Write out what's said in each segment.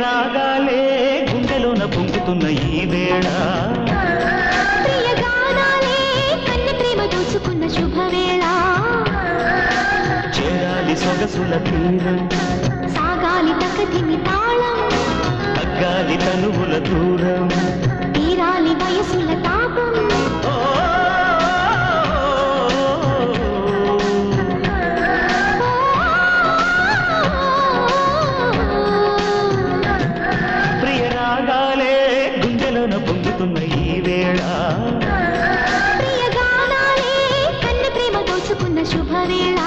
రాగాలే గుండెలోన పొంగుతున్న ఈ వేళ ప్రియ గానాలే కన్నె ప్రేమ దోచుకున్న శుభవేళ చేరాలి సొగసుల తీరం సాగాలి తకతిమి తాళం తగ్గాలి తనువుల దూరం తీరాలి వయసుల తాపం ఓ, ప్రియ రాగాలే గుండెలోన పొంగుతున్న ఈ వేళ ప్రియ గానాలే కన్నె ప్రేమ దోచుకున్న శుభవేళ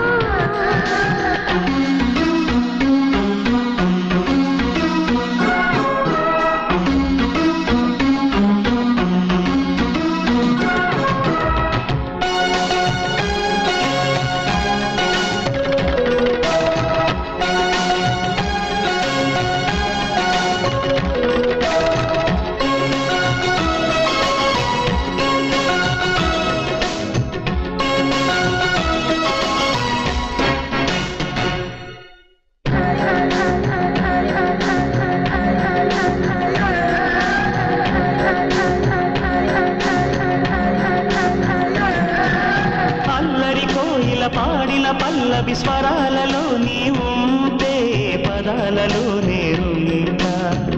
అల్లరి కోయిల పాడిన పల్లవి స్వరాలలో నీ ఉంటే పదాలలో నేనుంటా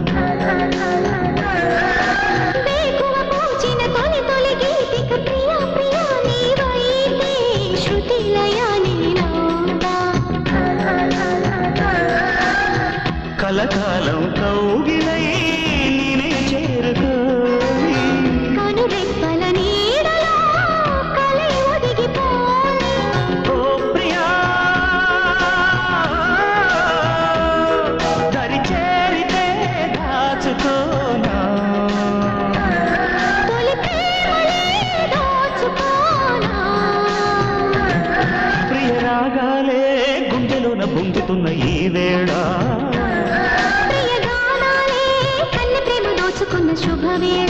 వేకువ పూచిన తొలి తొలి గీతిక ప్రియ ప్రియ నీవైతే శృతి లయాలీనౌతా కలకాలం కౌగిలై నేనే చేరుకోని కనురెప్పల నీడలో కలై ఒదిగిపోని ఓ ప్రియా దరి చేరితే దాచుకోనా తొలి ప్రేమలే దోచుకోనా ప్రియ రాగాలే గుండెలోన పొంగుతున్న ఈ వేళ ప్రియ గానాలే కన్నె ప్రేమ దోచుకున్న శుభవేళ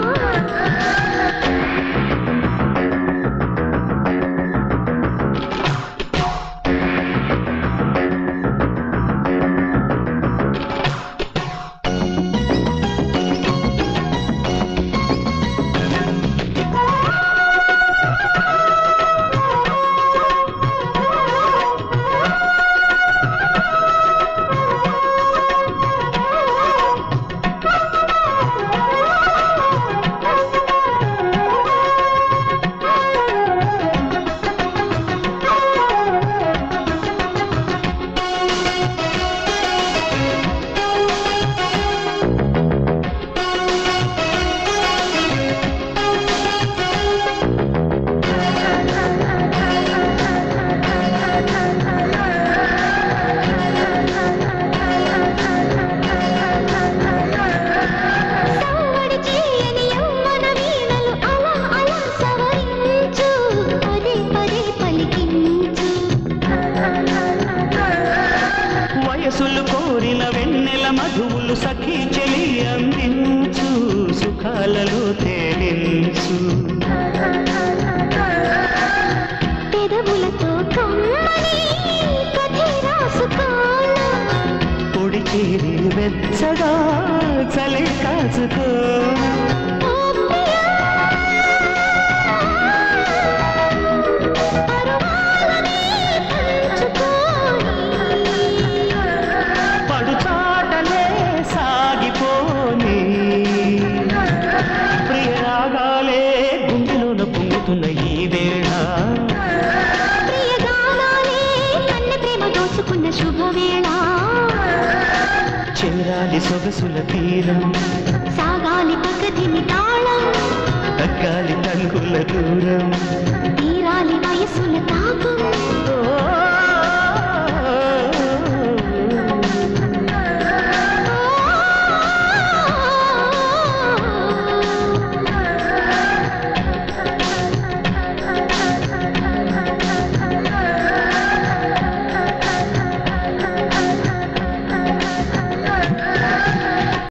సవ్వడి చేయని యవ్వన వీణలు అలా అలా సవరించు పదే పదే పలికించు వయసులు కోరిన వెన్నెల మధువులు సఖీ చెలి అందించు సుఖాలలో తేలించు పెదవులతో కమ్మని కథే రాసుకోనా పొడి చేరి వెచ్చగా చలి కాచుకో ఓ ప్రియా పరువాలని పంచుకోని పడు చాటలే సాగిపోని ప్రియ రాగాలే గుండెలోన పొంగుతున్న ఈ వేళ ప్రియ గానాలే కన్నె ప్రేమ దోచుకున్న శుభవేళ చేరాలి సొగసుల తీరం సాగాలి పగతిని తాళం తగ్గాలి తనుగుల దూరం తీరాలి వయసుల తాపం ఓ